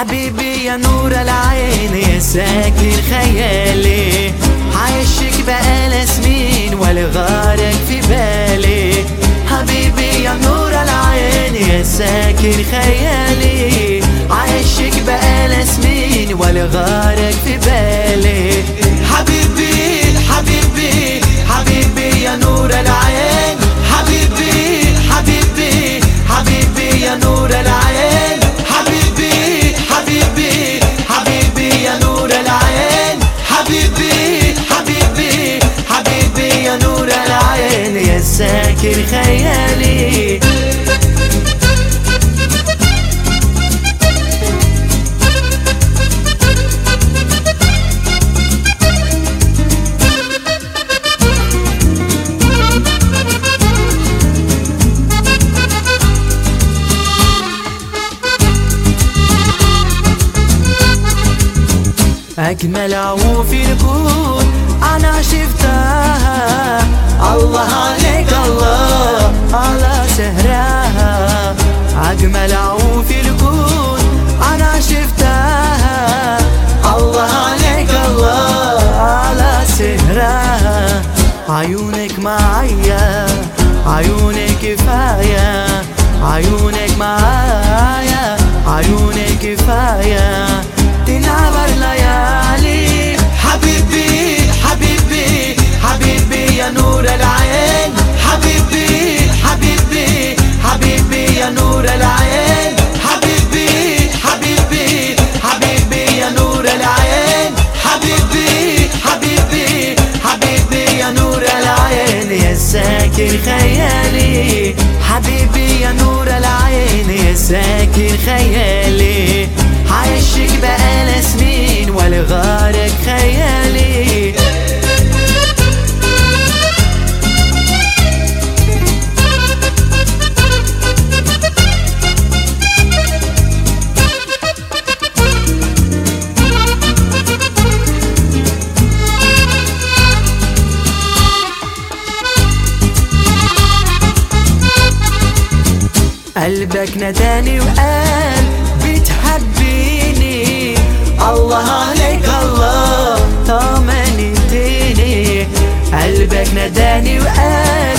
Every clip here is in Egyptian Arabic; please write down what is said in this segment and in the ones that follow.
حبيبي يا نور العين يا ساكن خيالي عايشك بقال سنين ولا غارك في بالي حبيبي يا نور العين يا ساكن خيالي عايشك بقال سنين ولا غارك في بالي حبيبي حبيبي حبيبي يا نور العين حبيبي حبيبي حبيبي يا نور العين حبيبي حبيبي حبيبي يا نور العين حبيبي حبيبي حبيبي يا نور العين يا ساكن خيالي أجمل عو في الكون أنا شفتها الله عليك الله على سهرها أجمل عو في الكون أنا شفتها الله عليك الله على سهرها عيونك معايا عيونك كفاية عيونك معايا عيونك كفاية تنعبر ليالي حبيبي حبيبي حبيبي يا نور العين حبيبي حبيبي حبيبي يا نور العين حبيبي حبيبي حبيبي يا نور العين حبيبي حبيبي حبيبي يا نور العين يا ساكن خيالي حبيبي يا نور العين يا ساكن خيالي عايشك بقال سنين ولا غارك خيالي قلبك نداني وقال بتحبيني الله عليك الله طمنتني قلبك نداني وقال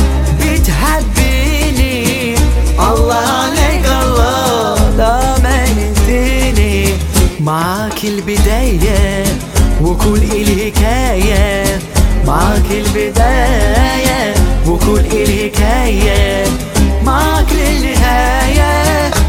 بتحبيني الله عليك الله طمنتني معاك البداية وكل الحكاية معاك البداية وكل الحكاية معاك للنهاية